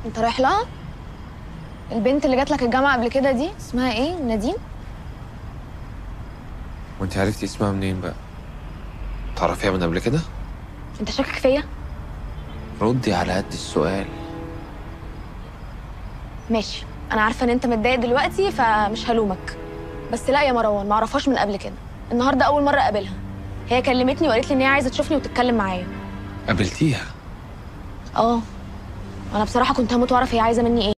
انت رايح لها البنت اللي جات لك الجامعه قبل كده دي اسمها ايه نادين وانت عرفتي اسمها منين بقى تعرفيها من قبل كده انت شاكك فيا ردي على قد السؤال ماشي انا عارفه ان انت متضايق دلوقتي فمش هلومك بس لا يا مروان ما اعرفهاش من قبل كده النهارده اول مره اقابلها هي كلمتني وقالت لي ان هي عايزه تشوفني وتتكلم معايا قابلتيها اه انا بصراحه كنت هموت واعرف هي عايزه مني ايه